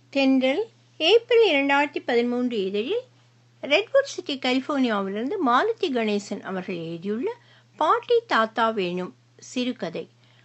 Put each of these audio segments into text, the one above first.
தென்றல் ஏப்ரல் இரண்டாயிரத்தி பதிமூன்று இதழில் ரெட்வுட் சிட்டி கலிபோர்னியாவிலிருந்து மாலதி கணேசன் அவர்கள் எழுதியுள்ள பாட்டி தாத்தா வேணும் சிறுகதை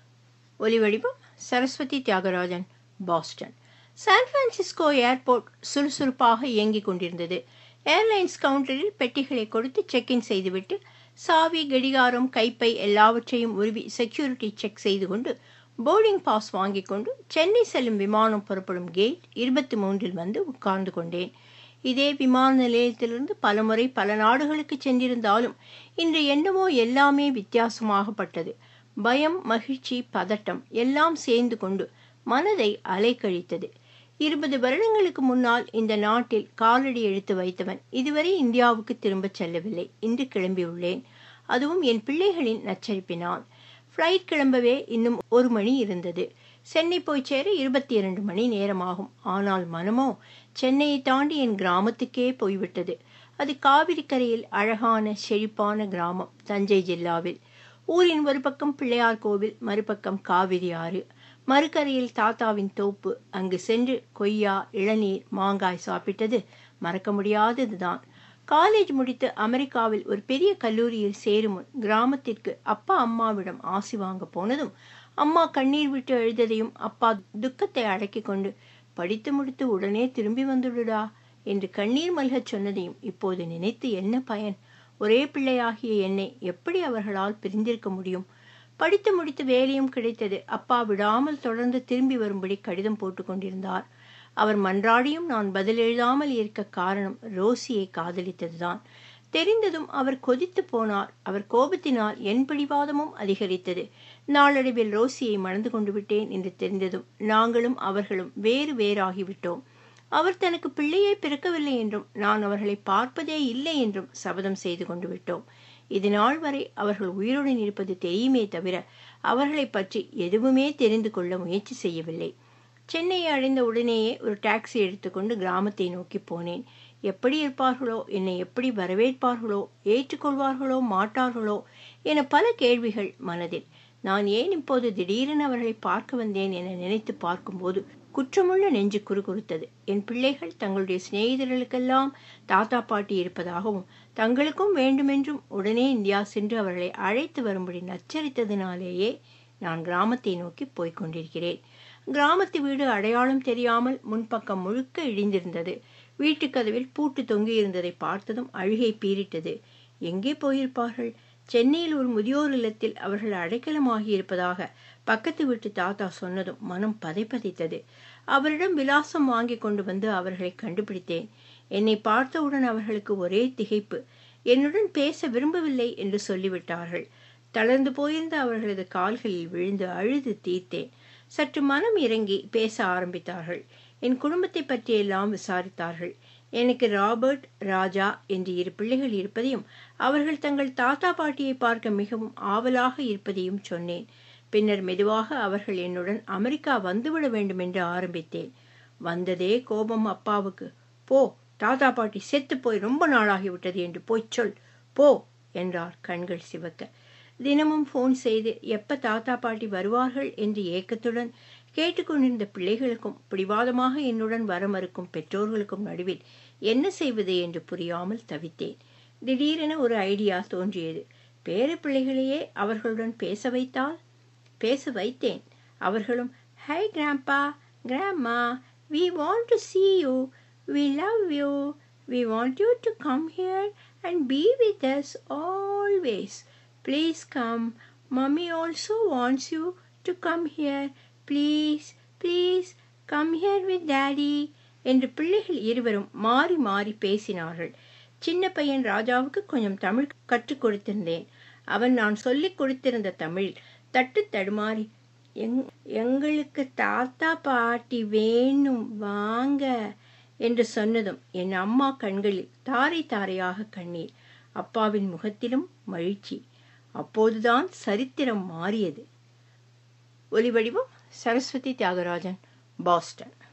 ஒலிவடிவம் Saraswathi Thyagarajan Boston San Francisco airport சுறுசுறுப்பாக இயங்கிக் கொண்டிருந்தது ஏர்லைன்ஸ் கவுண்டரில் பெட்டிகளை கொடுத்து செக் இன் செய்துவிட்டு சாவி கடிகாரம் கைப்பை எல்லாவற்றையும் உருவி செக்யூரிட்டி செக் செய்து கொண்டு போர்டிங் பாஸ் வாங்கிக் கொண்டு சென்னை செல்லும் விமானம் புறப்படும் கேட் இருபத்தி மூன்றில் வந்து உட்கார்ந்து கொண்டேன் இதே விமான நிலையத்திலிருந்து பலமுறை பல நாடுகளுக்கு சென்றிருந்தாலும் இன்று என்னவோ எல்லாமே வித்தியாசமாகப்பட்டது பயம் மகிழ்ச்சி பதட்டம் எல்லாம் சேர்ந்து கொண்டு மனதை அலைக்கழித்தது இருபது வருடங்களுக்கு முன்னால் இந்த நாட்டில் காலடி எடுத்து வைத்தவன் இதுவரை இந்தியாவுக்கு திரும்பச் செல்லவில்லை இன்று கிளம்பியுள்ளேன் அதுவும் என் பிள்ளைகளின் நச்சரிப்பினால் ஃப்ளைட் கிளம்பவே இன்னும் ஒரு மணி இருந்தது சென்னை போய் சேர இருபத்தி இரண்டு மணி நேரமாகும் ஆனால் மனமோ சென்னையை தாண்டி என் கிராமத்துக்கே போய்விட்டது அது காவிரி கரையில் அழகான செழிப்பான கிராமம் தஞ்சை ஜில்லாவில் ஊரின் ஒரு பக்கம் பிள்ளையார் கோவில் மறுபக்கம் காவிரி ஆறு மறுக்கரையில் தாத்தாவின் தோப்பு அங்கு சென்று கொய்யா இளநீர் மாங்காய் சாப்பிட்டது மறக்க முடியாததுதான் காலேஜ் முடித்து அமெரிக்காவில் ஒரு பெரிய கல்லூரியில் சேரும் முன் கிராமத்திற்கு அப்பா அம்மாவிடம் ஆசி வாங்க போனதும் அம்மா கண்ணீர் விட்டு எழுததையும் அப்பா துக்கத்தை அடக்கிக் கொண்டு படித்து முடித்து உடனே திரும்பி வந்துடுடா என்று கண்ணீர் மல்கச் சொன்னதையும் இப்போது நினைத்து என்ன பயன் ஒரே பிள்ளையாகிய என்னை எப்படி அவர்களால் பிரிந்திருக்க முடியும் படித்து முடித்து வேலையும் கிடைத்தது அப்பா விடாமல் தொடர்ந்து திரும்பி வரும்படி கடிதம் போட்டு கொண்டிருந்தார் அவர் மன்றாடியும் நான் பதில் எழுதாமல் இருக்க காரணம் ரோசியை காதலித்ததுதான் தெரிந்ததும் அவர் கொதித்து போனார் அவர் கோபத்தினால் என் பிடிவாதமும் அதிகரித்தது நாளடைவில் ரோசியை மணந்து கொண்டு விட்டேன் என்று தெரிந்ததும் நாங்களும் அவர்களும் வேறு வேறாகிவிட்டோம் அவர் தனக்கு பிள்ளையே பிறக்கவில்லை என்றும் நான் அவர்களை பார்ப்பதே இல்லை என்றும் சபதம் செய்து கொண்டு விட்டோம் இது நாள் வரை அவர்கள் உயிருடன் இருப்பது தெரியுமே தவிர அவர்களை பற்றி எதுவுமே தெரிந்து கொள்ள முயற்சி செய்யவில்லை சென்னையை அடைந்த உடனேயே ஒரு டாக்ஸி எடுத்துக்கொண்டு கிராமத்தை நோக்கி போனேன் எப்படி இருப்பார்களோ என்னை எப்படி வரவேற்பார்களோ ஏற்றுக்கொள்வார்களோ மாட்டார்களோ என பல கேள்விகள் மனதில் நான் ஏன் இப்போது திடீரென அவர்களை பார்க்க வந்தேன் என நினைத்து பார்க்கும்போது குற்றமுள்ள நெஞ்சு குறுகுறுத்தது என் பிள்ளைகள் தங்களுடைய சிநேகிதர்களுக்கெல்லாம் தாத்தா பாட்டி இருப்பதாகவும் தங்களுக்கும் வேண்டுமென்றும் உடனே இந்தியா சென்று அவர்களை அழைத்து வரும்படி நச்சரித்ததினாலேயே நான் கிராமத்தை நோக்கி போய்க் கொண்டிருக்கிறேன் கிராமத்து வீடு அடையாளம் தெரியாமல் முன்பக்கம் முழுக்க இடிந்திருந்தது வீட்டு கதவில் பூட்டு தொங்கி இருந்ததை பார்த்ததும் அழுகை பீரிட்டது எங்கே போயிருப்பார்கள் சென்னையில் ஒரு முதியோர் இல்லத்தில் அவர்கள் அடைக்கலமாகி இருப்பதாக பக்கத்து வீட்டு தாத்தா சொன்னதும் மனம் பதைப்பதைத்தது அவரிடம் விலாசம் வாங்கி கொண்டு வந்து அவர்களை கண்டுபிடித்தேன் என்னை பார்த்தவுடன் அவர்களுக்கு ஒரே திகைப்பு என்னுடன் பேச விரும்பவில்லை என்று சொல்லிவிட்டார்கள் தளர்ந்து போயிருந்த அவர்களது கால்களில் விழுந்து அழுது தீர்த்தேன் சற்று மனம் இறங்கி பேச ஆரம்பித்தார்கள் என் குடும்பத்தை பற்றியெல்லாம் விசாரித்தார்கள் எனக்கு ராபர்ட் ராஜா என்று இரு பிள்ளைகள் இருப்பதையும் அவர்கள் தங்கள் தாத்தா பாட்டியை பார்க்க மிகவும் ஆவலாக இருப்பதையும் சொன்னேன் பின்னர் மெதுவாக அவர்கள் என்னுடன் அமெரிக்கா வந்துவிட வேண்டும் என்று ஆரம்பித்தேன் வந்ததே கோபம் அப்பாவுக்கு போ தாத்தா பாட்டி செத்து போய் ரொம்ப நாளாகிவிட்டது என்று போய் சொல் போ என்றார் கண்கள் சிவக்க தினமும் ஃபோன் செய்து எப்ப தாத்தா பாட்டி வருவார்கள் என்று ஏக்கத்துடன் கேட்டுக்கொண்டிருந்த பிள்ளைகளுக்கும் பிடிவாதமாக என்னுடன் வர மறுக்கும் பெற்றோர்களுக்கும் நடுவில் என்ன செய்வது என்று புரியாமல் தவித்தேன் திடீரென ஒரு ஐடியா தோன்றியது பேர பிள்ளைகளையே அவர்களுடன் பேச வைத்தால் பேச வைத்தேன் அவர்களும் hi grandpa grandma we want to see you we love you we want you to come here and be with us always please come mummy also wants you to come here please please come here with daddy என்று பிள்ளைகள் இருவரும் மாறி மாறி பேசினார்கள் சின்ன பையன் ராஜாவுக்கு கொஞ்சம் தமிழ் கற்றுக் கொடுத்திருந்தேன் அவன் நான் சொல்லிக் கொடுத்திருந்த தமிழ் தட்டு தடுமாறி எங் எங்களுக்கு தாத்தா பாட்டி வேணும் வாங்க என்று சொன்னதும் என் அம்மா கண்களில் தாரை தாரையாக கண்ணீர் அப்பாவின் முகத்திலும் மகிழ்ச்சி அப்போதுதான் சரித்திரம் மாறியது ஒலிவடிவம் சரஸ்வதி தியாகராஜன் பாஸ்டன்